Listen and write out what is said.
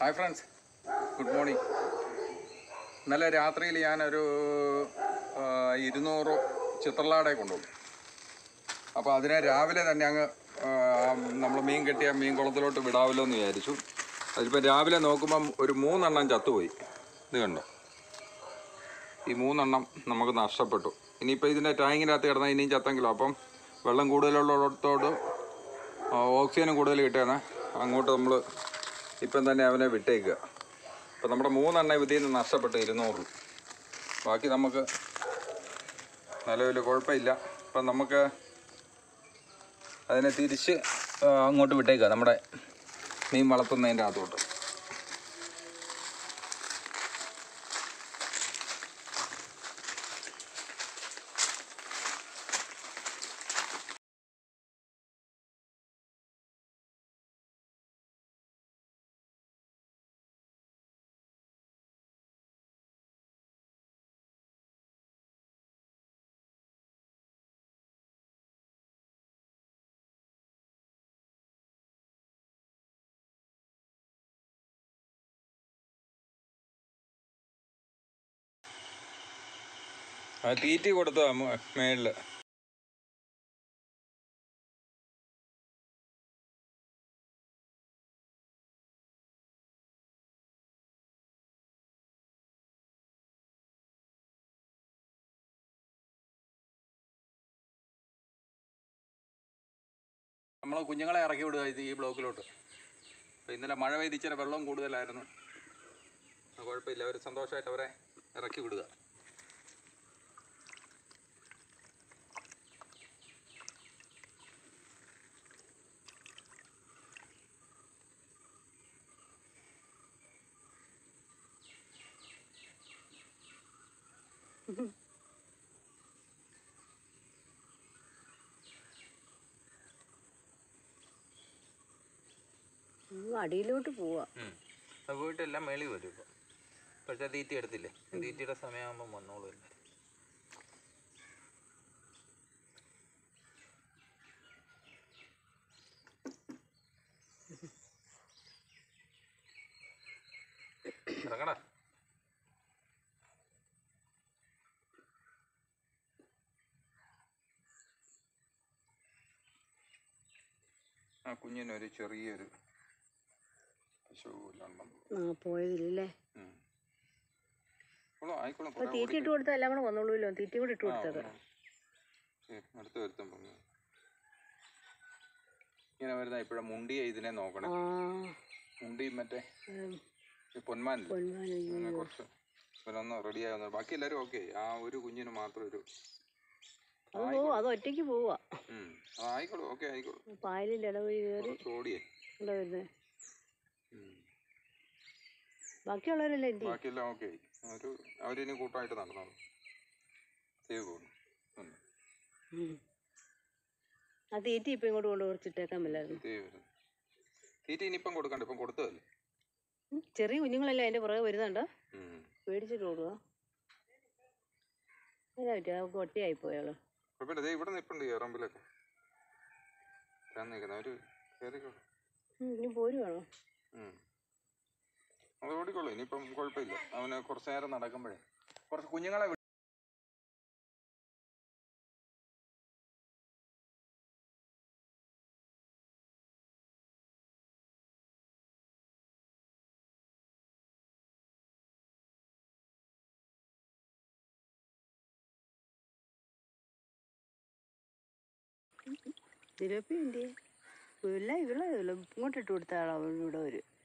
Hi friends good morning ഇന്നലെ രാത്രിയിൽ ഞാനൊരു ആ, ഇരുന്നൂറ് ചിത്രലാടെ കൊണ്ടുവന്നു അപ്പോൾ അതിനെ രാവിലെ തന്നെ അങ്ങ് നമ്മൾ മീൻ കെട്ടിയ മീൻ കുളത്തിലോട്ട് വിടാമല്ലോ എന്ന് വിചാരിച്ചു അതിപ്പോൾ രാവിലെ നോക്കുമ്പം ഒരു മൂന്നെണ്ണം ചത്തുപോയി ഇത് കണ്ടോ ഈ മൂന്നെണ്ണം നമുക്ക് നഷ്ടപ്പെട്ടു ഇനിയിപ്പോൾ ഇതിൻ്റെ ടാങ്കിനകത്ത് കിടന്നാൽ ഇനിയും ചത്തെങ്കിലും അപ്പം വെള്ളം കൂടുതലുള്ളിടത്തോട് ആ, ഓക്സിജനും കൂടുതൽ കിട്ടുകയാണ് അങ്ങോട്ട് നമ്മൾ ഇപ്പം തന്നെ അവനെ വിട്ടേക്കുക അപ്പം നമ്മുടെ മൂന്നെണ്ണം ഇതിൽ നിന്ന് നഷ്ടപ്പെട്ടു ഇരുന്നൂറ് ബാക്കി നമുക്ക് നിലവിൽ കുഴപ്പമില്ല അപ്പം നമുക്ക് അതിനെ തിരിച്ച് ആ, അങ്ങോട്ട് വിട്ടേക്കുക നമ്മുടെ മീൻ വളർത്തുന്നതിൻ്റെ അകത്തോട്ട് ആ, തീറ്റി കൊടുത്തതാ മേളിൽ നമ്മൾ കുഞ്ഞുങ്ങളെ ഇറക്കി വിടുക ഇത് ഈ ബ്ലോക്കിലോട്ട് അപ്പോൾ ഇന്നലെ മഴ പെയ്ത് ഇച്ചിരി വെള്ളം കൂടുതലായിരുന്നു ആ, കുഴപ്പമില്ല അവർ സന്തോഷമായിട്ട് അവരെ ഇറക്കി വിടുക ഉം, അടിയിലോട്ട് പോവാ അത് പോയിട്ട് എല്ലാം മേളി വരും ഇപ്പോൾ ഇപ്പോഴത്തെ തീറ്റി എടുത്തില്ലേ തീറ്റിയുടെ സമയമാകുമ്പോൾ വന്നോളൂ എല്ലാവരും ഇറങ്ങടാ ആ കുഞ്ഞിനൊരു ചെറിയൊരു പശുവിലുണ്ടെന്ന് ആ പോയതില്ലേ ഉം. കൊള്ളാം, ആയിക്കോളും, അപ്പൊ കുറേ തീറ്റ ഇട്ട് കൊടുത്താൽ എല്ലാം കൂടെ വന്നോളൂല്ലോ തീറ്റ കൂടെ ഇട്ട് ആ, കൊടുത്തത് വന്നു. ശരി, അടുത്ത് വരുത്തം പറഞ്ഞു ഇങ്ങനെ വരുന്ന ഇപ്പോഴും മുണ്ടിയെ ഇതിനെ നോക്കണേ ആ മുണ്ടി മറ്റേ ഉം, ഈ പൊന്മാനില്ലേ പൊന്മാൻ അയ്യോ. അങ്ങനെ കുറച്ച് ഇവരൊന്ന് റെഡിയായി വന്നു ബാക്കി എല്ലാവരും ഓക്കെ ആ ഒരു കുഞ്ഞിന് മാത്രം ഒരു അത് പോവാ അത് ഒറ്റയ്ക്ക് പോവാ ഉം. ആ, ആയിക്കോളും ഓക്കെ ആയിക്കോളും പായലിന്റെ ഇടവഴി കയറി കുറച്ച് ഓടിയേ എന്താ വരുന്നത് ഉം. ബാക്കിയുള്ളവരല്ലേ എന്ത് ചെയ്യും? ബാക്കിയെല്ലാം ഓക്കെ ആയി ഒരു അവരിനി കൂട്ടമായിട്ട് നടന്നോളൂ സേവ് പോകുന്നു ഉം. ഉം. ആ തീറ്റ ഇപ്പൊ ഇങ്ങോട്ട് കൊണ്ട് കുറച്ചിട്ടേക്കാൻ പറ്റായിരുന്നു സേവ് വരുന്നു തീറ്റ ഇനിയിപ്പം കൊടുക്കണ്ട ഇപ്പം കൊടുത്തതല്ലേ ഉം, ചെറിയ കുഞ്ഞുങ്ങളല്ലേ അതിന്റെ പുറകെ വരുന്നുണ്ടോ ഉം. പേടിച്ചിട്ട് ഓടുക എന്നാ പറ്റിയ ഒറ്റയായി പോയാളോ കുഴപ്പമില്ല ദേ ഇവിടെ നിൽപ്പുണ്ട് ഈ എറമ്പിലൊക്കെ ഞാൻ നിൽക്കുന്നത് അവര് കയറിക്കോളൂ ഇനി പോരുവാണോ ഉം. അത് ഓടിക്കോളൂ ഇനിയിപ്പം കുഴപ്പമില്ല അവന് കുറച്ച് നേരം നടക്കുമ്പോഴേ കുറച്ച് കുഞ്ഞുങ്ങളെ വി- തിരപ്പി എന്തിയെ ഇല്ല ഇവിടെ ഇങ്ങോട്ട് ഇട്ട് കൊടുത്ത ആളാ ഇവിടെ വരും